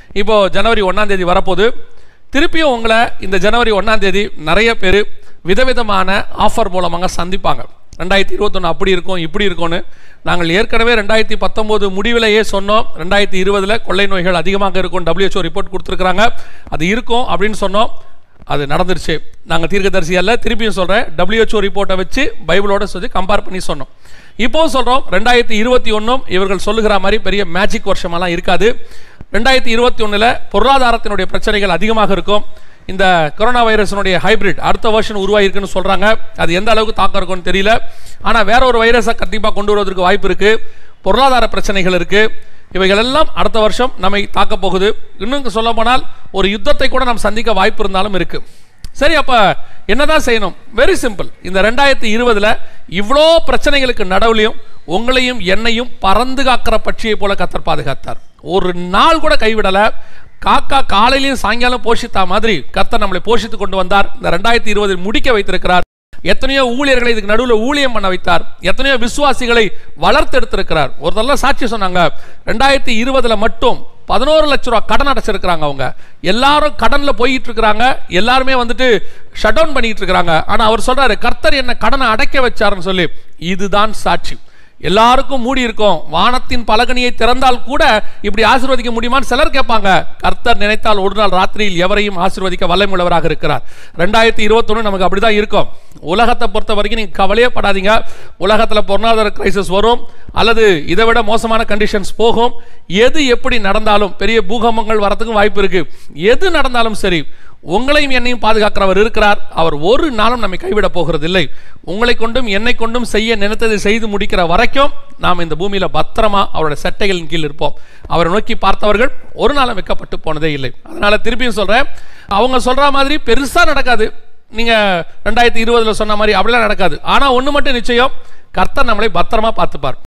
இப்போ ஜனவரி ஒன்றாம் தேதி வரப்போகுது திருப்பியும் உங்களை இந்த ஜனவரி ஒன்றாம் தேதி நிறைய பேர் விதவிதமான ஆஃபர் மூலமாக சந்திப்பாங்க ரெண்டாயிரத்தி இருபத்தொன்று அப்படி இருக்கும் இப்படி இருக்கும்னு நாங்கள் ஏற்கனவே ரெண்டாயிரத்தி பத்தொம்போது முடிவிலேயே சொன்னோம் ரெண்டாயிரத்தி இருபதில் கொள்ளை நோய்கள் அதிகமாக இருக்கும் WHO ரிப்போர்ட் கொடுத்துருக்குறாங்க அது இருக்கும் அப்படின்னு சொன்னோம் அது நடந்துருச்சு நாங்கள் தீர்க்கதரிசி அல்ல திருப்பியும் சொல்கிறேன் WHO ரிப்போர்ட்டை வச்சு பைபிளோட சொல்லி கம்பேர் பண்ணி சொன்னோம் இப்போவும் சொல்கிறோம் ரெண்டாயிரத்தி இருபத்தி ஒன்றும் இவர்கள் சொல்லுகிற மாதிரி பெரிய மேஜிக் வருஷமெல்லாம் இருக்காது ரெண்டாயிரத்தி இருபத்தி ஒன்றில் பொருளாதாரத்தினுடைய பிரச்சனைகள் அதிகமாக இருக்கும் இந்த கொரோனா வைரஸினுடைய ஹைபிரிட் அடுத்த வருஷன் உருவாகிருக்குன்னு சொல்கிறாங்க அது எந்த அளவுக்கு தாக்கம் இருக்கும்னு தெரியல ஆனால் வேற ஒரு வைரஸை கண்டிப்பாக கொண்டு வருவதற்கு வாய்ப்பு இருக்குது பொருளாதார பிரச்சனைகள் இருக்குது இவைகள் எல்லாம் அடுத்த வருஷம் நம்மை தாக்கப் போகுது இன்னும் சொல்ல போனால் ஒரு யுத்தத்தை கூட நாம் சந்திக்க வாய்ப்பு இருந்தாலும் இருக்கு சரி அப்ப என்னதான் செய்யணும் வெரி சிம்பிள் இந்த ரெண்டாயிரத்தி இருபதுல இவ்வளோ பிரச்சனைகளுக்கு நடுவுலையும் உங்களையும் என்னையும் பறந்து காக்கிற பட்சியை போல கத்தர் பாதுகாத்தார் ஒரு நாள் கூட கைவிடல காக்கா காலையிலையும் சாயங்காலம் போஷித்தா மாதிரி கத்தர் நம்மளை போஷித்து கொண்டு வந்தார் இந்த ரெண்டாயிரத்தி இருபதில் முடிக்க வைத்திருக்கிறார் எத்தனையோ ஊழியர்களை இதுக்கு நடுவில் ஊழியம் பண்ண வைத்தார் எத்தனையோ விசுவாசிகளை வளர்த்தெடுத்திருக்கிறார் ஒருத்தரெல்லாம் சாட்சி சொன்னாங்க ரெண்டாயிரத்தி இருபதுல மட்டும் பதினோரு லட்ச ரூபா கடன் அடைச்சிருக்கிறாங்க அவங்க எல்லாரும் கடன்ல போயிட்டு இருக்கிறாங்க எல்லாருமே வந்துட்டு ஷட் டவுன் பண்ணிட்டு இருக்கிறாங்க ஆனா அவர் சொல்றாரு கர்த்தர் என்ன கடனை அடைக்க வச்சாருன்னு சொல்லி இதுதான் சாட்சி எல்லாருக்கும் மூடி இருக்கும் வானத்தின் பலகனியை திறந்தால் கூட இப்படி ஆசீர்வதிக்க முடியுமான்னு சிலர் கேட்பாங்க கர்த்தர் நினைத்தால் ஒரு நாள் ராத்திரியில் எவரையும் ஆசீர்வதிக்க வல்லமுள்ளவராக இருக்கிறார் ரெண்டாயிரத்தி இருபத்தொன்னு நமக்கு அப்படிதான் இருக்கும் உலகத்தை பொறுத்த வரைக்கும் நீங்க கவலையே படாதீங்க உலகத்துல பொருளாதார கிரைசிஸ் வரும் அல்லது இதை விட மோசமான கண்டிஷன்ஸ் போகும் எது எப்படி நடந்தாலும் பெரிய பூகம்பங்கள் வரதுக்கும் வாய்ப்பு இருக்கு எது நடந்தாலும் சரி உங்களையும் என்னையும் பாதுகாக்கிறவர் இருக்கிறார் அவர் ஒரு நாளும் நம்மை கைவிட போகிறது இல்லை உங்களை கொண்டும் என்னை கொண்டும் செய்ய நினைத்ததை செய்து முடிக்கிற வரைக்கும் நாம் இந்த பூமியில பத்திரமா அவருடைய சட்டைகளின் கீழ் இருப்போம் அவரை நோக்கி பார்த்தவர்கள் ஒரு நாளும் வைக்கப்பட்டு போனதே இல்லை அதனால திருப்பியும் சொல்றேன் அவங்க சொல்ற மாதிரி பெருசா நடக்காது நீங்க ரெண்டாயிரத்தி இருபதுல சொன்ன மாதிரி அப்படிலாம் நடக்காது ஆனா ஒண்ணு மட்டும் நிச்சயம் கர்த்தர் நம்மளை பத்திரமா பார்த்துப்பார்